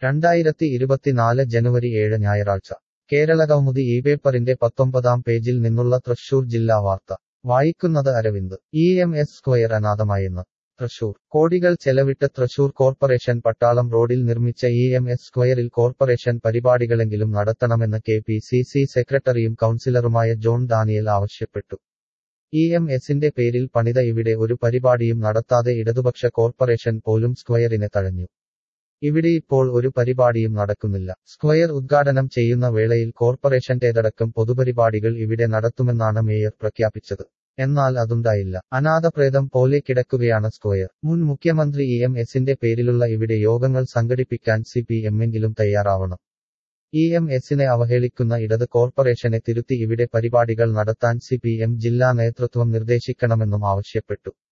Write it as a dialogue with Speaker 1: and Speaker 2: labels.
Speaker 1: രണ്ടായിരത്തി ഇരുപത്തിനാല് ജനുവരി ഏഴ് ഞായറാഴ്ച കേരളകൗമുദി ഈ പേപ്പറിന്റെ പത്തൊമ്പതാം പേജിൽ നിന്നുള്ള തൃശൂർ ജില്ലാ വാർത്ത വായിക്കുന്നത് Aravind E M S square അനാഥമായെന്ന് തൃശൂർ കോടികൾ ചെലവിട്ട് തൃശൂർ കോർപ്പറേഷൻ പട്ടാളം റോഡിൽ നിർമ്മിച്ച ഇ എം എസ് സ്ക്വയറിൽ കോർപ്പറേഷൻ പരിപാടികളെങ്കിലും നടത്തണമെന്ന് കെ പി സി സി സെക്രട്ടറിയും കൗൺസിലറുമായ ജോൺ ഡാനിയൽ ആവശ്യപ്പെട്ടു ഇ എം എസിന്റെ പേരിൽ പണിത ഇവിടെ ഒരു പരിപാടിയും നടത്താതെ ഇടതുപക്ഷ കോർപ്പറേഷൻ പോലും സ്ക്വയറിനെ തഴഞ്ഞു ഇവിടെ ഇപ്പോൾ ഒരു പരിപാടിയും നടക്കുന്നില്ല സ്ക്വയർ ഉദ്ഘാടനം ചെയ്യുന്ന വേളയിൽ കോർപ്പറേഷന്റേതടക്കം പൊതുപരിപാടികൾ ഇവിടെ നടത്തുമെന്നാണ് മേയർ പ്രഖ്യാപിച്ചത് എന്നാൽ അതുണ്ടായില്ല അനാഥപ്രേതം പോലെ കിടക്കുകയാണ് സ്ക്വയർ മുൻ മുഖ്യമന്ത്രി ഇ എം എസിന്റെ പേരിലുള്ള ഇവിടെ യോഗങ്ങൾ സംഘടിപ്പിക്കാൻ സി പി എമ്മെങ്കിലും തയ്യാറാവണം ഇ എം എസിനെ അവഹേളിക്കുന്ന ഇടത് കോർപ്പറേഷനെ തിരുത്തി ഇവിടെ പരിപാടികൾ നടത്താൻ സി പി എം ജില്ലാ നേതൃത്വം നിർദ്ദേശിക്കണമെന്നും ആവശ്യപ്പെട്ടു